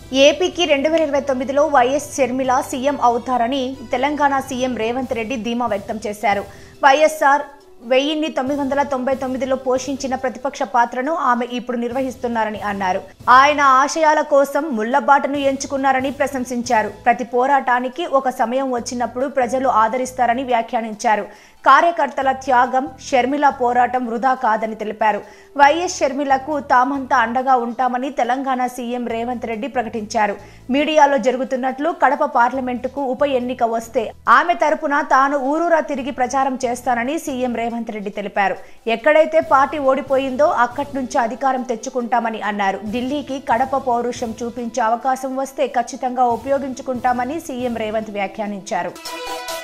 ఏపీకి రెండు వేల ఇరవై తొమ్మిదిలో వైఎస్ షర్మిల సీఎం అవుతారని తెలంగాణ సీఎం రేవంత్ రెడ్డి ధీమా వ్యక్తం చేశారు వైఎస్ఆర్ వెయ్యిన్ని తొమ్మిది వందల తొంభై తొమ్మిదిలో పోషించిన ప్రతిపక్ష పాత్రను ఆమె ఇప్పుడు నిర్వహిస్తున్నారని అన్నారు ఆయన ఆశయాల కోసం ముళ్లబాటను ఎంచుకున్నారని ప్రశంసించారు ప్రతి పోరాటానికి ఒక సమయం వచ్చినప్పుడు ప్రజలు ఆదరిస్తారని వ్యాఖ్యానించారు కార్యకర్తల త్యాగం షర్మిల పోరాటం వృధా కాదని తెలిపారు వైఎస్ షర్మిలకు తామంతా అండగా ఉంటామని తెలంగాణ సీఎం రేవంత్ రెడ్డి ప్రకటించారు మీడియాలో జరుగుతున్నట్లు కడప పార్లమెంటుకు ఉప ఎన్నిక వస్తే ఆమె తరపున తాను ఊరూరా తిరిగి ప్రచారం చేస్తానని సీఎం రేవంత్ రెడ్డి తెలిపారు ఎక్కడైతే పార్టీ ఓడిపోయిందో అక్కడి నుంచి అధికారం తెచ్చుకుంటామని అన్నారు ఢిల్లీకి కడప పౌరుషం చూపించే అవకాశం వస్తే ఖచ్చితంగా ఉపయోగించుకుంటామని సీఎం రేవంత్ వ్యాఖ్యానించారు